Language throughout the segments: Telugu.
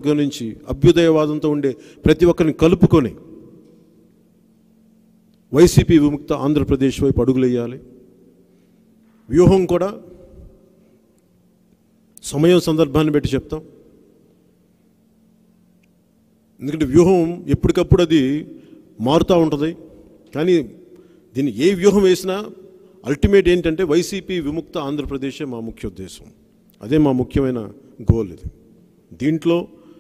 వర్గం నుంచి అభ్యుదయవాదంతో ఉండే ప్రతి ఒక్కరిని కలుపుకొని వైసీపీ విముక్త ఆంధ్రప్రదేశ్ వైపు అడుగులేయాలి వ్యూహం కూడా సమయం సందర్భాన్ని బట్టి చెప్తాం ఎందుకంటే వ్యూహం ఎప్పటికప్పుడు అది మారుతూ ఉంటుంది కానీ దీన్ని ఏ వ్యూహం వేసినా అల్టిమేట్ ఏంటంటే వైసీపీ విముక్త ఆంధ్రప్రదేశే మా ముఖ్య ఉద్దేశం అదే మా ముఖ్యమైన గోల్ ఇది దీంట్లో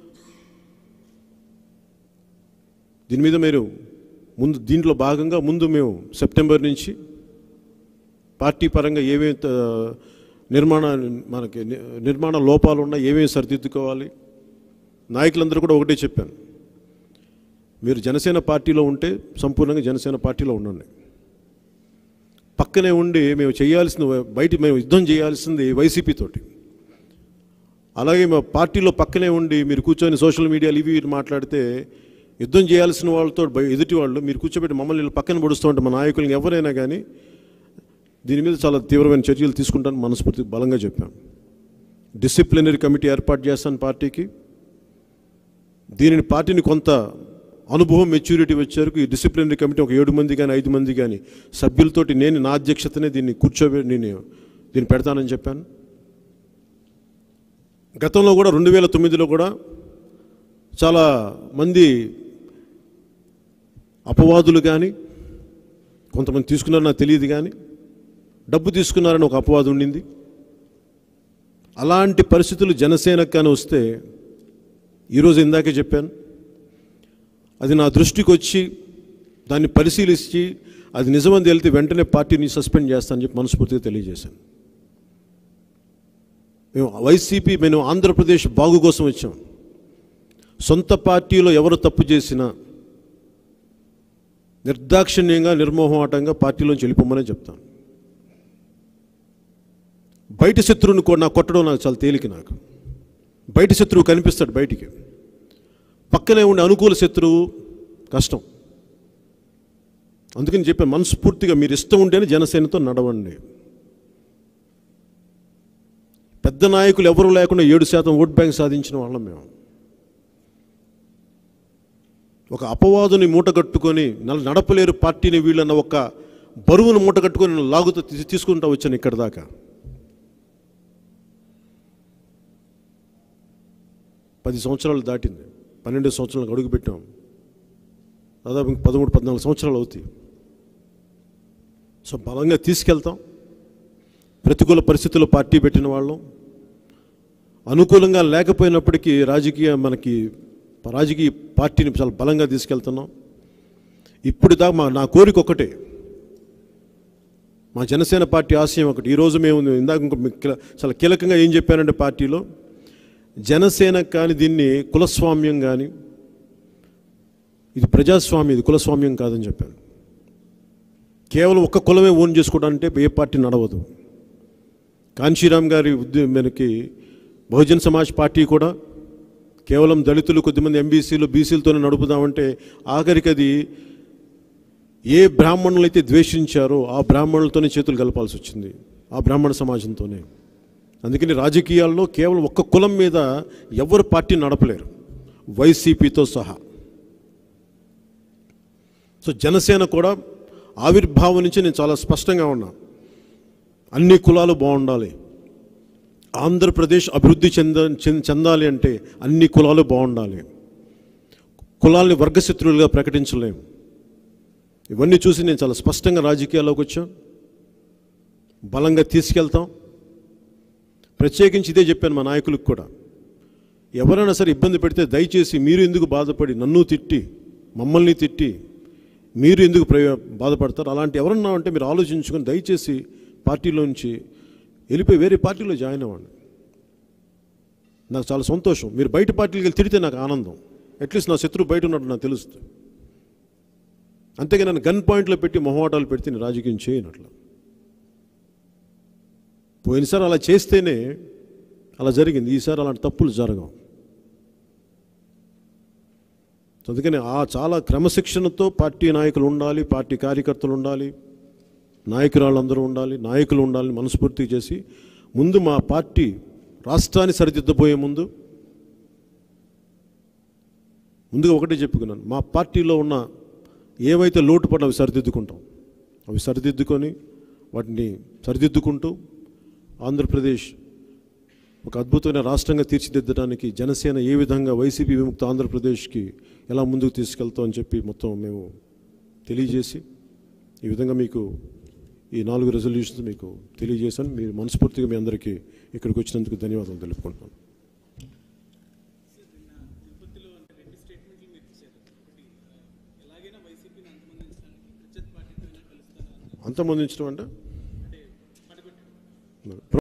దీని మీద మీరు ముందు దీంట్లో భాగంగా ముందు మేము సెప్టెంబర్ నుంచి పార్టీ పరంగా ఏమేమి త- నిర్మాణ మనకి ని- నిర్మాణ లోపాలు ఉన్నా ఏమేమి సరిదిద్దుకోవాలి నాయకులందరూ కూడా ఒకటే చెప్పాను మీరు జనసేన పార్టీలో ఉంటే సంపూర్ణంగా జనసేన పార్టీలో ఉండండి పక్కనే ఉండి మేము చేయాల్సిన బయట మేము యుద్ధం చేయాల్సింది వైసీపీ తోటి అలాగే మా పార్టీలో పక్కనే ఉండి మీరు కూర్చొని సోషల్ మీడియాలు ఇవి ఇవి మాట్లాడితే యుద్ధం చేయాల్సిన వాళ్ళతో బయ- ఎదుటి వాళ్ళు మీరు కూర్చోబెట్టి మమ్మల్ని వీళ్ళు పక్కన పడుస్తూ ఉంటే మా నాయకులను ఎవరైనా కానీ దీని మీద చాలా తీవ్రమైన చర్యలు తీసుకుంటాను మనస్ఫూర్తి బలంగా చెప్పాను డిసిప్లినరీ కమిటీ ఏర్పాటు చేస్తాను పార్టీకి దీనిని పార్టీని కొంత అనుభవం మెచ్యూరిటీ వచ్చేవరకు ఈ డిసిప్లినరీ కమిటీ ఒక ఏడు మంది కానీ ఐదు మంది కానీ సభ్యులతోటి నేను నా అధ్యక్షతనే దీన్ని కూర్చోబె నేను దీన్ని పెడతానని చెప్పాను గతంలో కూడా రెండు వేల తొమ్మిదిలో కూడా చాలా మంది అపవాదులు కానీ కొంతమంది తీసుకున్నారో నాకు తెలియదు కానీ డబ్బు తీసుకున్నారని ఒక అపవాదం ఉండింది అలాంటి పరిస్థితులు జనసేనకు కానీ వస్తే ఈరోజు ఇందాకే చెప్పాను అది నా దృష్టికి వచ్చి దాన్ని పరిశీలించి అది నిజమని తేలితే వెంటనే పార్టీని సస్పెండ్ చేస్తానని చెప్పి మనస్ఫూర్తిగా తెలియజేశాను మేము వైసీపీ మేము ఆంధ్రప్రదేశ్ బాగు కోసం వచ్చాం సొంత పార్టీలో ఎవరు తప్పు చేసినా నిర్దాక్షిణ్యంగా నిర్మోహమాటంగా పార్టీలోంచి వెళ్ళిపోమనే చెప్తాను బయట శత్రువుని కూడా నాకు కొట్టడం నాకు చాలా తేలిక నాకు బయట శత్రువు కనిపిస్తాడు బయటికి పక్కనే ఉండే అనుకూల శత్రువు కష్టం అందుకని చెప్పే మనస్ఫూర్తిగా మీరు ఇష్టం ఉంటేనే జనసేనతో నడవండి పెద్ద నాయకులు ఎవరు లేకుండా ఏడు శాతం ఓట్ బ్యాంక్ సాధించిన వాళ్ళం మేము ఒక అపవాదుని మూటగట్టుకొని నల నడపలేరు పార్టీని వీళ్ళన్న ఒక బరువును మూటగట్టుకొని లాగుతూ తీ- తీసుకుంటూ వచ్చాను ఇక్కడ దాకా పది సంవత్సరాలు దాటింది పన్నెండు సంవత్సరాలకు అడుగుపెట్టాం దాదాపు ఇంక పదమూడు పద్నాలుగు సంవత్సరాలు అవుతాయి సో బలంగా తీసుకెళ్తాం ప్రతికూల పరిస్థితుల్లో పార్టీ పెట్టిన వాళ్ళం అనుకూలంగా లేకపోయినప్పటికీ రాజకీయ మనకి రాజకీయ పార్టీని చాలా బలంగా తీసుకెళ్తున్నాం ఇప్పుడు దాకా మా నా కోరిక ఒకటే మా జనసేన పార్టీ ఆశయం ఒకటి ఈరోజు మేము ఇందాక ఇంకో మీకు కీల- చాలా కీలకంగా ఏం చెప్పానంటే పార్టీలో జనసేన కానీ దీన్ని కులస్వామ్యం కానీ ఇది ప్రజాస్వామ్యం ఇది కులస్వామ్యం కాదని చెప్పాను కేవలం ఒక్క కులమే ఓన్ చేసుకోవడానికి ఏ పార్టీ నడవదు కాంశీరామ్ గారి ఉద్య మనకి బహుజన్ సమాజ్ పార్టీ కూడా కేవలం దళితులు కొద్దిమంది ఎంబీసీలు బీసీలతోనే నడుపుదామంటే ఆఖరికి అది ఏ బ్రాహ్మణులు అయితే ద్వేషించారో ఆ బ్రాహ్మణులతోనే చేతులు కలపాల్సి వచ్చింది ఆ బ్రాహ్మణ సమాజంతోనే అందుకని రాజకీయాల్లో కేవలం ఒక్క కులం మీద ఎవరు పార్టీ నడపలేరు వైసీపీతో సహా సో జనసేన కూడా ఆవిర్భావం నుంచి నేను చాలా స్పష్టంగా ఉన్నా అన్ని కులాలు బాగుండాలి ఆంధ్రప్రదేశ్ అభివృద్ధి చెంద చెంద- చెందాలి అంటే అన్ని కులాలు బాగుండాలి కులాల్ని వర్గశత్రువులుగా ప్రకటించలేం ఇవన్నీ చూసి నేను చాలా స్పష్టంగా రాజకీయాల్లోకి వచ్చాం బలంగా తీసుకెళ్తాం ప్రత్యేకించి ఇదే చెప్పాను మా నాయకులకు కూడా ఎవరైనా సరే ఇబ్బంది పెడితే దయచేసి మీరు ఎందుకు బాధపడి నన్ను తిట్టి మమ్మల్ని తిట్టి మీరు ఎందుకు ప్రయో బాధపడతారు అలాంటి ఎవరన్నా ఉంటే మీరు ఆలోచించుకొని దయచేసి పార్టీలోంచి వెళ్ళిపోయి వేరే పార్టీలో జాయిన్ అవ్వండి నాకు చాలా సంతోషం మీరు బయట పార్టీలకు వెళ్ళి తిడితే నాకు ఆనందం అట్లీస్ట్ నా శత్రువు బయట ఉన్నట్టు నాకు తెలుస్తుంది అంతేగా నన్ను గన్ పాయింట్లో పెట్టి మొహమాటాలు పెడితే నేను రాజకీయం చేయనట్లు పోయినసారి అలా చేస్తేనే అలా జరిగింది ఈసారి అలాంటి తప్పులు జరగవు సో అందుకని ఆ చాలా క్రమశిక్షణతో పార్టీ నాయకులు ఉండాలి పార్టీ కార్యకర్తలు ఉండాలి నాయకురాళ్ళందరూ ఉండాలి నాయకులు ఉండాలని మనస్ఫూర్తిగా చేసి ముందు మా పార్టీ రాష్ట్రాన్ని సరిదిద్దబోయే ముందు ముందుగా ఒకటే చెప్పుకున్నాను మా పార్టీలో ఉన్న ఏవైతే లోటుపడ్డ అవి సరిదిద్దుకుంటాం అవి సరిదిద్దుకొని వాటిని సరిదిద్దుకుంటూ ఆంధ్రప్రదేశ్ ఒక అద్భుతమైన రాష్ట్రంగా తీర్చిదిద్దడానికి జనసేన ఏ విధంగా వైసీపీ విముక్త ఆంధ్రప్రదేశ్కి ఎలా ముందుకు తీసుకెళ్తాం అని చెప్పి మొత్తం మేము తెలియజేసి ఈ విధంగా మీకు ఈ నాలుగు రెజల్యూషన్స్ మీకు తెలియజేశాను మీరు మనస్ఫూర్తిగా మీ అందరికీ ఇక్కడికి వచ్చినందుకు ధన్యవాదాలు తెలుపుకుంటున్నాను తిరుపతిలో అంటే రెండు స్టేట్మెంట్లు మీరు ఇచ్చారు ఒకటి ఆ, ఎలాగైనా వైసీపీని అంతమందించడానికి ప్రత్యర్థి పార్టీతో కలుస్తాను అంతమందించడం అంటే అంటే పడగొట్టడం ప్ర-